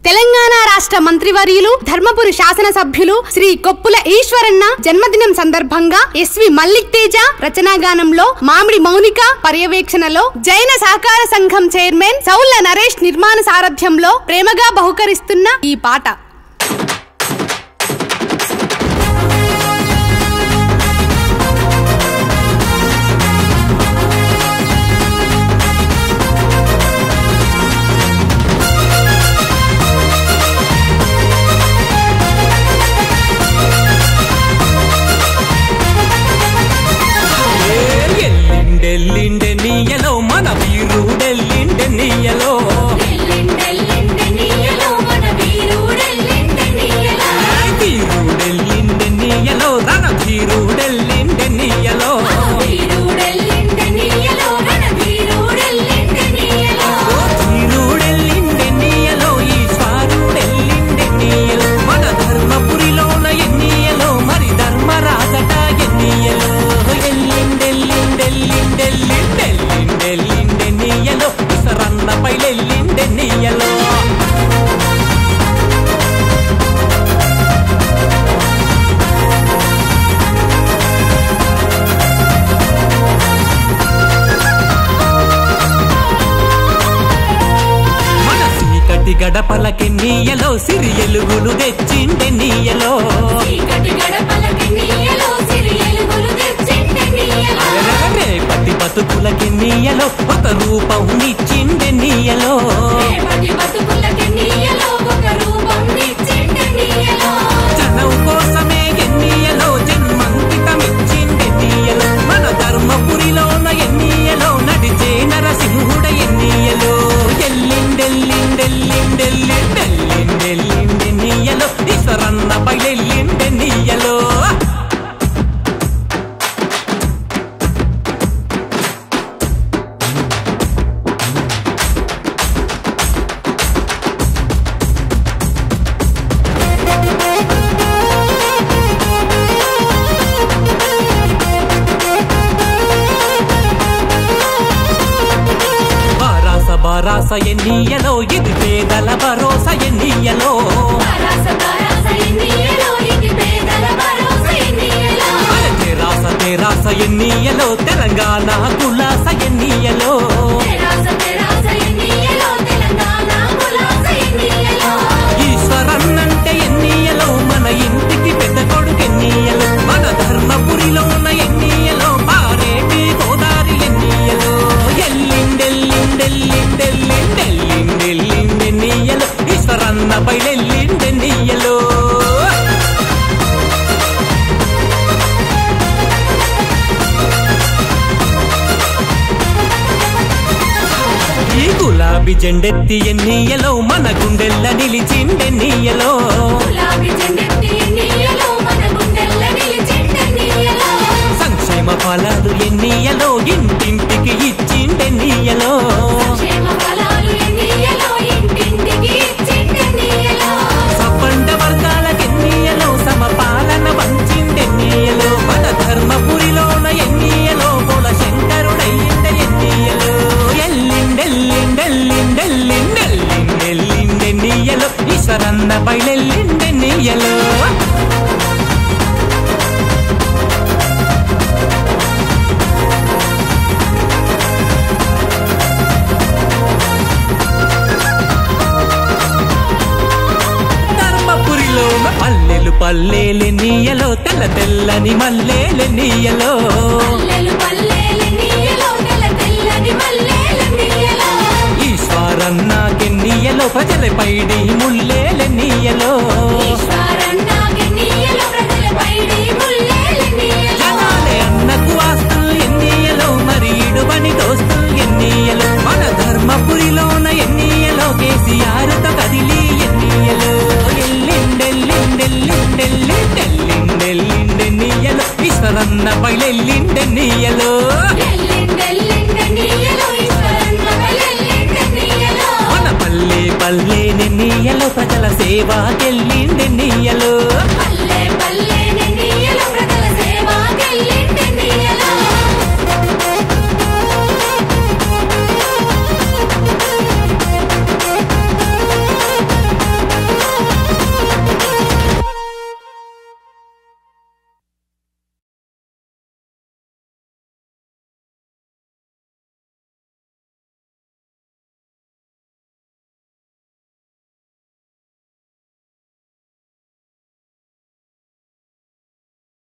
తెలంగాణ రాష్ట్ర మంత్రివర్యులు ధర్మపురి శాసనసభ్యులు శ్రీ కొప్పుల ఈశ్వరన్న జన్మదినం సందర్భంగా ఎస్వి మల్లిక్ తేజ రచనాగానంలో మామిడి మౌనిక పర్యవేక్షణలో జైన సహకార సంఘం చైర్మన్ సౌల నరేష్ నిర్మాణ సారథ్యంలో ప్రేమగా బహుకరిస్తున్న ఈ పాట ఎల్లిండెల్లిండె నీయలో మన వీరుడెల్లిండె నీయలో వీరుడెల్లిండె నీయలో ధన వీరుడెల్లిండె నీయలో వీరుడెల్లిండె నీయలో ఈశ్వరుడెల్లిండె నీయలో మన ధర్మపురిలోన ఎన్నియలో మరి ధర్మరాజట ఎన్నియలో ఎల్లిండెల్లిండెల్లిండెల్లిండెల్లిండె నీయలో ఇసరన్న పైలెల్లిండె నీయలో మన చీకటి గడపలకి నీయలో సిరి ఎలుగులు తెచ్చిండె నీయలో రేపటి బతుకులకి నీయలో ఒక రూపం నిచ్చిండె నీయలో జనం కోసమే ఎన్నియలో జన్మంకితమిచ్చిండె నీయలో మన ధర్మపురిలోన ఎన్నియలో నడిచే నరసింహుడ ఎన్నియలో ఎల్లిండెల్లిండెల్లిండెల్లిండెల్లిండె నీయలో ఈశ్వరన్న పైలెల్లిండె నీయలో బారాస బారాస ఎన్నియలో ఇది పేదల భరోసా ఎన్నియలో అరే తెరాస తెరాస ఎన్నియలో తెలంగాణ కులాస ఎన్నియలో ఈశ్వరన్నంటే ఎన్నియలో మన ఇంటికి పెద్ద కొడుకు ఎన్నియలో మన ధర్మపురిలోన ఎన్నియలో పారేటి గోదారి ఎన్నియలో ఎల్లిండెల్లిండెల్లిండెల్లిండెల్లిండెన్నియలో ఈశ్వరన్న బయలెల్లిండెన్నియలో ఈ గులాబీ జెండెత్తి ఎన్నియలో మన గుండెల్ల నిలిచిండెన్నియలో సంక్షేమ ఫలాలు ఎన్నియలో ఇంటింటికి ఇచ్చిండెన్నియలో సబ్బండ వర్గాలకెన్నియలో సమపాలన వంచిండెన్నియలో మన ధర్మపురిలోన ఎన్నియలో కుల శంకరుడయ్యిండ ఎన్నియలో ఎల్లిండెల్లిండెల్లిండెల్లిండెల్లిండెన్నియలో ఈశ్వరన్న బయలెల్లిండెన్నియలో ధర్మపురిలో పల్లెలు పల్లెలు నీయలో తెల్ల తెల్లని మల్లెలు నీయలో ఈశ్వరన్నాకెన్నీయలో ప్రజల పైడి ముల్లేలు నీయలో జనాలే అన్నకు ఆస్తులు ఎన్నీయలో మరి ఇడువని దోస్తులు ఎన్నీయలో మన ధర్మపురిలోన ఎన్నీయలో కేసీఆర్ తో కదిలి ఎన్నీయలో ఎల్లిండెల్లిండెల్లిండెల్లిండెల్లిండెన్నీయలో ఈశ్వరన్న బయలెల్లిండెన్నీయలో మన పల్లె పల్లె నెన్నీయలో ప్రజల సేవ కెళ్ళిండెన్నీయలో పల్లె